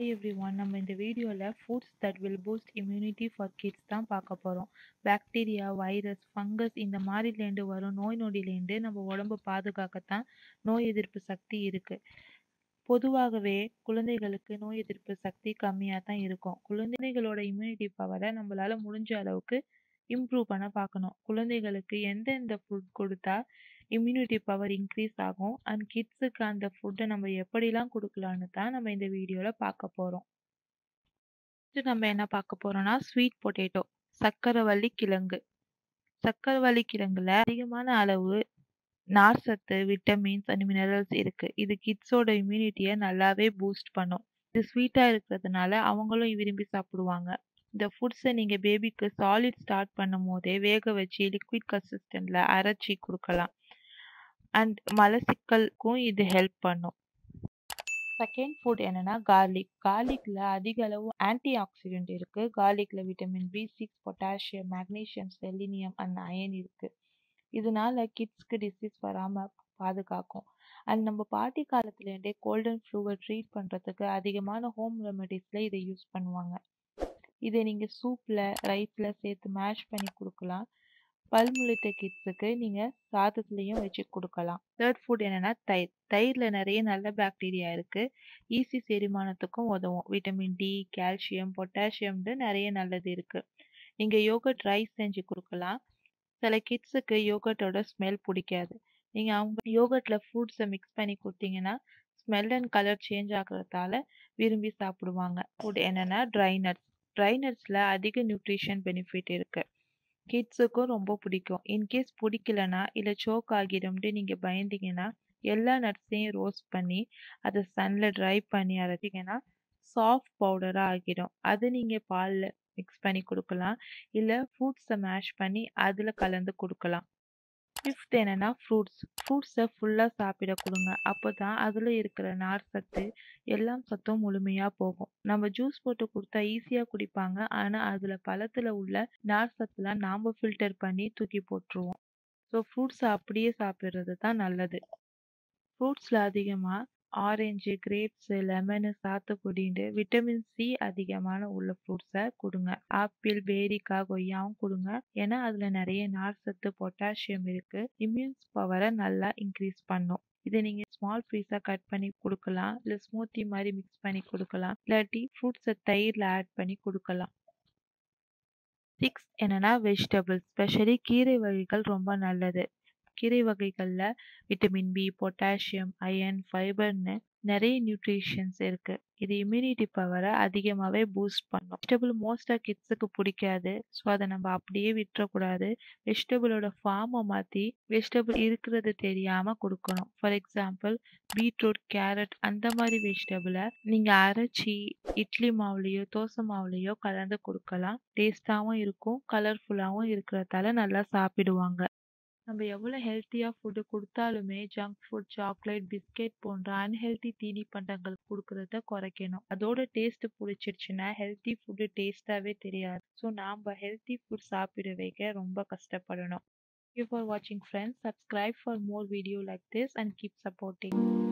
Hi everyone நம்ம இந்த வீடியோவில் foods that will boost immunity for kids தான் பார்க்க போகிறோம் பாக்டீரியா வைரஸ் ஃபங்கஸ் இந்த மாதிரிலேருந்து வரும் நோய் நொடியிலேருந்து நம்ம உடம்பை பாதுகாக்கத்தான் நோய் எதிர்ப்பு சக்தி இருக்குது பொதுவாகவே குழந்தைகளுக்கு நோய் எதிர்ப்பு சக்தி கம்மியாக தான் இருக்கும் குழந்தைகளோட இம்யூனிட்டி பவரை நம்மளால முடிஞ்ச அளவுக்கு இம்ப்ரூவ் பண்ண பார்க்கணும் குழந்தைகளுக்கு எந்தெந்த ஃபுட் கொடுத்தா இம்யூனிட்டி பவர் இன்க்ரீஸ் ஆகும் அண்ட் கிட்ஸுக்கு அந்த ஃபுட்டை நம்ம எப்படிலாம் கொடுக்கலான்னு தான் நம்ம இந்த வீடியோவில் பார்க்க போகிறோம் ஃபஸ்ட்டு நம்ம என்ன பார்க்க போகிறோம்னா ஸ்வீட் பொட்டேட்டோ சக்கரவள்ளி கிழங்கு சக்கரவள்ளி கிழங்குல அதிகமான அளவு நார் சத்து விட்டமின்ஸ் அண்ட் மினரல்ஸ் இருக்குது இது கிட்ஸோட இம்யூனிட்டியை நல்லாவே பூஸ்ட் பண்ணும் இது ஸ்வீட்டாக இருக்கிறதுனால அவங்களும் விரும்பி சாப்பிடுவாங்க இந்த ஃபுட்ஸை நீங்கள் பேபிக்கு சாலிட் ஸ்டார்ட் பண்ணும் போதே வேக வச்சு லிக்விட் கன்சிஸ்டண்டில் அரைச்சி கொடுக்கலாம் அண்ட் மலச்சிக்கலுக்கும் இது ஹெல்ப் பண்ணும் செகண்ட் ஃபுட் என்னன்னா கார்லிக் கார்லிக்கில் அதிக அளவு ஆன்டி ஆக்சிடென்ட் இருக்குது கார்லிக்கில் vitamin B six potassium magnesium selenium and iron இருக்குது இதனால கிட்ஸ்க்கு டிசீஸ் வராமல் பாதுகாக்கும் அண்ட் நம்ம பாட்டி காலத்துலேருந்தே கோல்டன் ஃப்ளூவை ட்ரீட் பண்ணுறதுக்கு அதிகமான ஹோம் ரெமெடிஸில் இதை யூஸ் பண்ணுவாங்க இதை நீங்கள் சூப்பில் ரைஸில் சேர்த்து மேஷ் பண்ணி கொடுக்கலாம் பல் முளைத்த கிட்ஸுக்கு நீங்கள் சாதத்துலேயும் வச்சு கொடுக்கலாம் தேர்ட் ஃபுட் என்னென்னா தயிர் தயிரில் நிறைய நல்ல பாக்டீரியா இருக்குது ஈஸி செரிமானத்துக்கும் உதவும் விட்டமின் டி கால்சியம் பொட்டாசியம்னு நிறைய நல்லது இருக்குது நீங்கள் யோகட் ரைஸ் செஞ்சு கொடுக்கலாம் சில கிட்ஸுக்கு யோகட்டோட ஸ்மெல் பிடிக்காது நீங்கள் அவங்க யோகட்டில் ஃப்ரூட்ஸை மிக்ஸ் பண்ணி கொடுத்தீங்கன்னா ஸ்மெல் அண்ட் கலர் சேஞ்ச் ஆகிறதால விரும்பி சாப்பிடுவாங்க ஃபுட் என்னென்னா ட்ரை நட்ஸ் ட்ரை நட்ஸில் அதிக நியூட்ரிஷன் பெனிஃபிட் இருக்குது கிட்ஸுக்கும் ரொம்ப பிடிக்கும் இன்கேஸ் பிடிக்கலனா இல்லை சோக் ஆகிடும்ட்டு நீங்கள் பயந்தீங்கன்னா எல்லா நட்ஸையும் ரோஸ்ட் பண்ணி அதை சன்னில் ட்ரை பண்ணி அரைச்சிங்கன்னா சாஃப்ட் பவுடராக ஆகிடும் அது நீங்கள் பாலில் மிக்ஸ் பண்ணி கொடுக்கலாம் இல்லை ஃப்ரூட்ஸை மேஷ் பண்ணி அதில் கலந்து கொடுக்கலாம் ஃபிஃப்த் என்னென்னா ஃப்ரூட்ஸ் ஃப்ரூட்ஸை ஃபுல்லாக சாப்பிட கொடுங்க அப்போ தான் அதில் இருக்கிற நார் சத்து எல்லாம் சத்தும் முழுமையாக போகும் நம்ம ஜூஸ் போட்டு கொடுத்தா ஈஸியாக குடிப்பாங்க ஆனால் அதில் பழத்தில் உள்ள நார் சத்துலாம் நாம் ஃபில்டர் பண்ணி தூக்கி போட்டுருவோம் ஸோ ஃப்ரூட்ஸை அப்படியே சாப்பிட்றது தான் நல்லது ஃப்ரூட்ஸில் அதிகமாக ஆரஞ்சு கிரேப்ஸு லெமனு சாத்துக்குடின்ட்டு விட்டமின் சி அதிகமான உள்ள ஃப்ரூட்ஸை கொடுங்க ஆப்பிள் பேரிக்காய் கொய்யாவும் கொடுங்க ஏன்னா அதில் நிறைய நார் சத்து பொட்டாசியம் இருக்குது இம்யூன்ஸ் பவரை நல்லா இன்க்ரீஸ் பண்ணும் இதை நீங்கள் ஸ்மால் பீஸாக கட் பண்ணி கொடுக்கலாம் இல்லை ஸ்மூத்தி மாதிரி மிக்ஸ் பண்ணி கொடுக்கலாம் இல்லாட்டி ஃப்ரூட்ஸை தயிரில் ஆட் பண்ணி கொடுக்கலாம் சிக்ஸ் என்னென்னா வெஜிடபிள்ஸ் ஸ்பெஷலி கீரை வகைகள் ரொம்ப நல்லது கீரை வகைகளில் விட்டமின் பி பொட்டாசியம் அயன் ஃபைபர்னு நிறைய நியூட்ரிஷன்ஸ் இருக்குது இது இம்யூனிட்டி பவரை அதிகமாகவே பூஸ்ட் பண்ணும் வெஜிடபிள் மோஸ்ட்டாக கிட்ஸுக்கு பிடிக்காது ஸோ அதை நம்ம அப்படியே விட்டுறக்கூடாது வெஜிடபிளோட ஃபார்மை மாற்றி வெஜிடபிள் இருக்கிறது தெரியாமல் கொடுக்கணும் ஃபார் எக்ஸாம்பிள் பீட்ரூட் கேரட் அந்த மாதிரி வெஜிடபிளை நீங்கள் அரைச்சி இட்லி மாவுலேயோ தோசை மாவுலேயோ கலந்து கொடுக்கலாம் டேஸ்ட்டாகவும் இருக்கும் கலர்ஃபுல்லாகவும் இருக்கிறதால நல்லா சாப்பிடுவாங்க நம்ம எவ்வளோ ஹெல்த்தியாக ஃபுட்டு கொடுத்தாலுமே ஜங்க் ஃபுட் சாக்லேட் பிஸ்கெட் போன்ற அன்ஹெல்த்தி தீனி பண்டங்கள் கொடுக்கறத குறைக்கணும் அதோட டேஸ்ட் பிடிச்சிருச்சுன்னா ஹெல்த்தி ஃபுட்டு டேஸ்ட்டாகவே தெரியாது ஸோ நாம் ஹெல்த்தி ஃபுட் சாப்பிட வைக்க ரொம்ப கஷ்டப்படணும் Thank you for watching friends. Subscribe for more video like this and keep supporting.